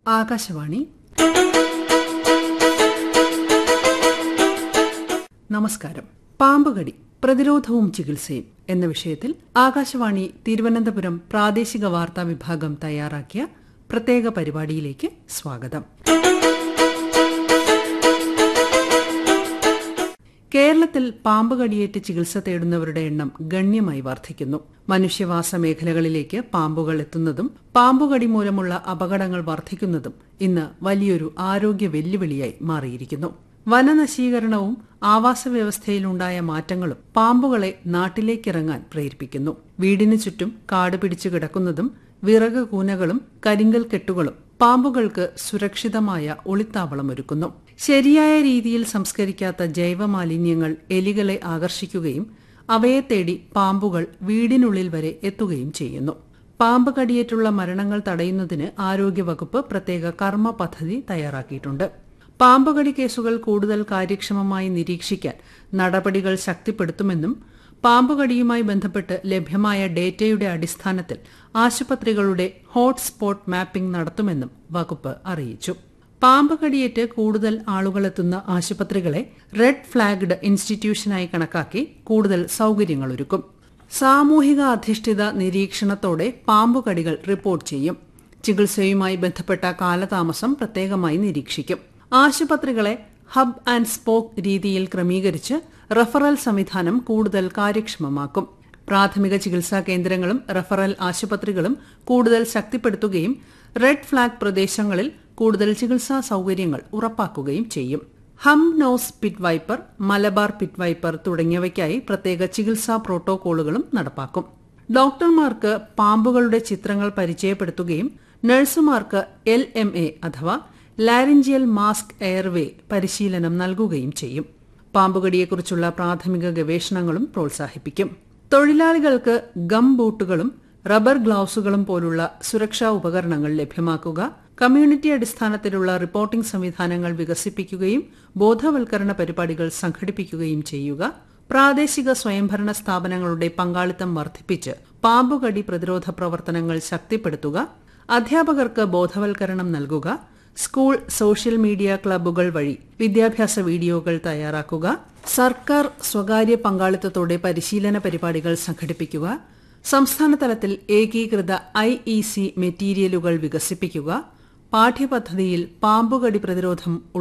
ആകാശവാണി നമസ്കാരം പാമ്പുകടി പ്രതിരോധവും ചികിത്സയും എന്ന വിഷയത്തിൽ ആകാശവാണി തിരുവനന്തപുരം പ്രാദേശിക വാർത്താ വിഭാഗം തയ്യാറാക്കിയ പ്രത്യേക പരിപാടിയിലേക്ക് സ്വാഗതം കേരളത്തിൽ പാമ്പ് കടിയേറ്റ് ചികിത്സ തേടുന്നവരുടെ എണ്ണം ഗണ്യമായി വർദ്ധിക്കുന്നു മനുഷ്യവാസ മേഖലകളിലേക്ക് പാമ്പുകൾ എത്തുന്നതും പാമ്പുകടി മൂലമുള്ള അപകടങ്ങൾ വർദ്ധിക്കുന്നതും ഇന്ന് വലിയൊരു ആരോഗ്യ വെല്ലുവിളിയായി മാറിയിരിക്കുന്നു വനനശീകരണവും ആവാസ വ്യവസ്ഥയിലുണ്ടായ മാറ്റങ്ങളും പാമ്പുകളെ നാട്ടിലേക്കിറങ്ങാൻ പ്രേരിപ്പിക്കുന്നു വീടിനു ചുറ്റും കാട് പിടിച്ചു കിടക്കുന്നതും വിറക് കൂനകളും കരിങ്കൽ കെട്ടുകളും പാമ്പുകൾക്ക് സുരക്ഷിതമായ ഒളിത്താവളമൊരുക്കുന്നു ശരിയായ രീതിയിൽ സംസ്കരിക്കാത്ത ജൈവമാലിന്യങ്ങൾ എലികളെ ആകർഷിക്കുകയും അവയെ തേടി പാമ്പുകൾ വീടിനുള്ളിൽ വരെ എത്തുകയും ചെയ്യുന്നു പാമ്പ് കടിയേറ്റുള്ള മരണങ്ങൾ തടയുന്നതിന് ആരോഗ്യവകുപ്പ് പ്രത്യേക കർമ്മ പദ്ധതി തയ്യാറാക്കിയിട്ടുണ്ട് പാമ്പുകടി കേസുകൾ കൂടുതൽ കാര്യക്ഷമമായി നിരീക്ഷിക്കാൻ നടപടികൾ ശക്തിപ്പെടുത്തുമെന്നും പാമ്പുകടിയുമായി ബന്ധപ്പെട്ട് ലഭ്യമായ ഡേറ്റയുടെ അടിസ്ഥാനത്തിൽ ആശുപത്രികളുടെ ഹോട്ട്സ്പോട്ട് മാപ്പിംഗ് നടത്തുമെന്നും വകുപ്പ് അറിയിച്ചു പാമ്പ് കടിയേറ്റ് കൂടുതൽ ആളുകളെത്തുന്ന ആശുപത്രികളെ റെഡ് ഫ്ളാഗ്ഡ് ഇൻസ്റ്റിറ്റ്യൂഷനായി കണക്കാക്കി കൂടുതൽ സൌകര്യങ്ങളൊരുക്കും സാമൂഹിക അധിഷ്ഠിത നിരീക്ഷണത്തോടെ പാമ്പുകടികൾ റിപ്പോർട്ട് ചെയ്യും ചികിത്സയുമായി ബന്ധപ്പെട്ട കാലതാമസം പ്രത്യേകമായി നിരീക്ഷിക്കും ആശുപത്രികളെ ഹബ് ആൻഡ് സ്പോക്ക് രീതിയിൽ ക്രമീകരിച്ച് റഫറൽ സംവിധാനം കൂടുതൽ കാര്യക്ഷമമാക്കും പ്രാഥമിക ചികിത്സാ കേന്ദ്രങ്ങളും റഫറൽ ആശുപത്രികളും കൂടുതൽ ശക്തിപ്പെടുത്തുകയും റെഡ് ഫ്ളാഗ് പ്രദേശങ്ങളിൽ കൂടുതൽ ചികിത്സാ സൌകര്യങ്ങൾ ഉറപ്പാക്കുകയും ചെയ്യും hump nose pit viper Malabar pit viper തുടങ്ങിയവയ്ക്കായി പ്രത്യേക ചികിത്സാ പ്രോട്ടോകോളുകളും നടപ്പാക്കും ഡോക്ടർമാർക്ക് പാമ്പുകളുടെ ചിത്രങ്ങൾ പരിചയപ്പെടുത്തുകയും നഴ്സുമാർക്ക് എൽ എം എ അഥവാ ലാരിഞ്ചിയൽ മാസ്ക് എയർവേ പരിശീലനം നൽകുകയും ചെയ്യും പാമ്പുകടിയെക്കുറിച്ചുള്ള പ്രാഥമിക ഗവേഷണങ്ങളും പ്രോത്സാഹിപ്പിക്കും തൊഴിലാളികൾക്ക് ഗം ബൂട്ടുകളും റബ്ബർ ഗ്ലൌസുകളും പോലുള്ള സുരക്ഷാ ഉപകരണങ്ങൾ ലഭ്യമാക്കുക കമ്മ്യൂണിറ്റി അടിസ്ഥാനത്തിലുള്ള റിപ്പോർട്ടിംഗ് സംവിധാനങ്ങൾ വികസിപ്പിക്കുകയും ബോധവൽക്കരണ പരിപാടികൾ സംഘടിപ്പിക്കുകയും ചെയ്യുക പ്രാദേശിക സ്വയംഭരണ സ്ഥാപനങ്ങളുടെ പങ്കാളിത്തം വർദ്ധിപ്പിച്ച് പാമ്പുകടി പ്രതിരോധ പ്രവർത്തനങ്ങൾ ശക്തിപ്പെടുത്തുക അധ്യാപകർക്ക് ബോധവൽക്കരണം നൽകുക സ്കൂൾ സോഷ്യൽ മീഡിയ ക്ലബ്ബുകൾ വഴി വിദ്യാഭ്യാസ വീഡിയോകൾ തയ്യാറാക്കുക സർക്കാർ സ്വകാര്യ പങ്കാളിത്തത്തോടെ പരിശീലന പരിപാടികൾ സംഘടിപ്പിക്കുക സംസ്ഥാന തലത്തിൽ ഏകീകൃത ഐ ഇ സി മെറ്റീരിയലുകൾ വികസിപ്പിക്കുക പാഠ്യപദ്ധതിയിൽ പാമ്പുകടി പ്രതിരോധം